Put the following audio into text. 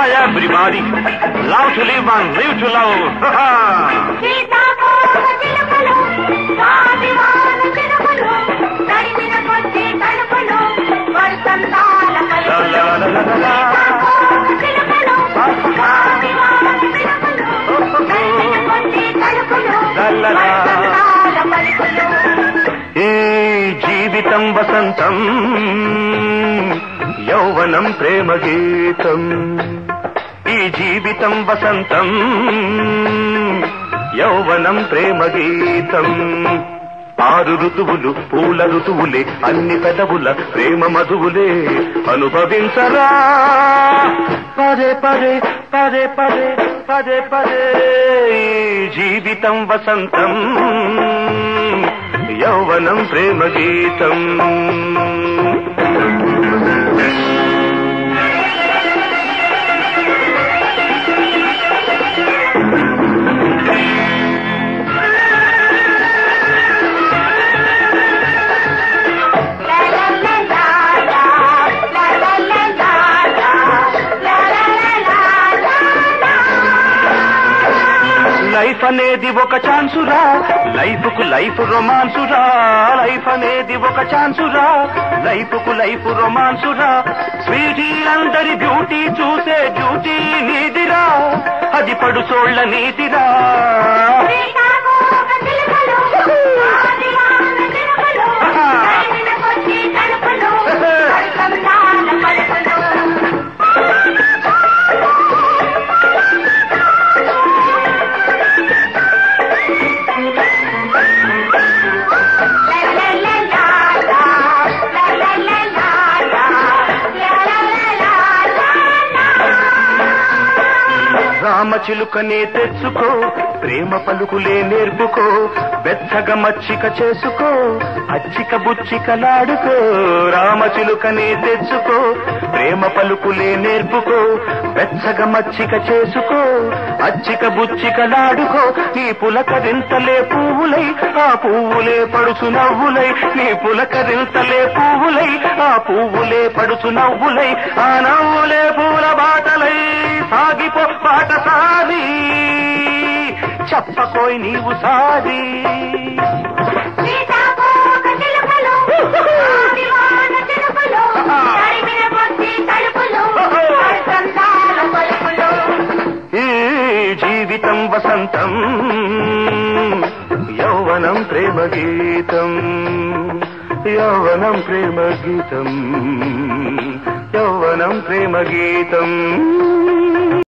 everybody. Love to live and live to love. సీతాకోక చిలుకలు, స్వాభిమాన చిలుకలు, తడిమిన కొద్ది తలుపులు, వసంతాల పలుకులు. సీతాకోక చిలుకలు, స్వాభిమాన చిలుకలు, తడిమిన కొద్ది తలుపులు, వసంతాల పలుకులు. ఈ జీవితం వసంతం యౌవనం ప్రేమ గీతం ఈ జీవితం వసంతం యౌవనం ప్రేమ గీతం ఆరు ఋతువులు పూల ఋతువులే అన్ని పెదవుల ప్రేమ మధువులే అనుభవించరా పదే పదే పదే పదే పదే పదే ఈ జీవితం వసంతం యౌవనం ప్రేమ గీతం లా లా లా లా లా, లా లా లా లా లా, లా లా లా లా లా. లైఫ్ అనేది ఒక ఛాన్సురా లైఫ్ కు లైఫ్ రొమాన్సురా లైఫ్ అనేది ఒక ఛాన్సురా లైఫ్ కు లైఫ్ రొమాన్సురా స్వీటీ అందరి బ్యూటీ చూసే డ్యూటీ నీదిరా అది పడుసోళ్ల నీతిరా సీతాకోక చిలుకలు, స్వాభిమాన చిలుకలు, తడిమిన కొద్ది తలుపులు, వసంతాల పలుకులు. రామ చిలుకనే తెచ్చుకో ప్రేమ పలుకులే నేర్పుకో వెచ్చగ మచ్చిక చేసుకో అచ్చిక బుచ్చికలాడుకో రామ చిలుకనే తెచ్చుకో ప్రేమ పలుకులే నేర్పుకో వెచ్చగ మచ్చిక చేసుకో అచ్చిక బుచ్చికలాడుకో నీ పులకరింతలే పువ్వులై ఆ పువ్వులే పడుచు నవ్వులై నీ పులకరింతలే పువ్వులై ఆ పువ్వులే పడుచు నవ్వులై ఆ నవ్వులే పూల బాటలై సాగిపో పాటసారి చెప్పకోయ్ నీవు సారి ఈ జీవితం వసంతం యౌవనం ప్రేమ గీతం యౌవనం ప్రేమ గీతం యౌవనం ప్రేమ గీతం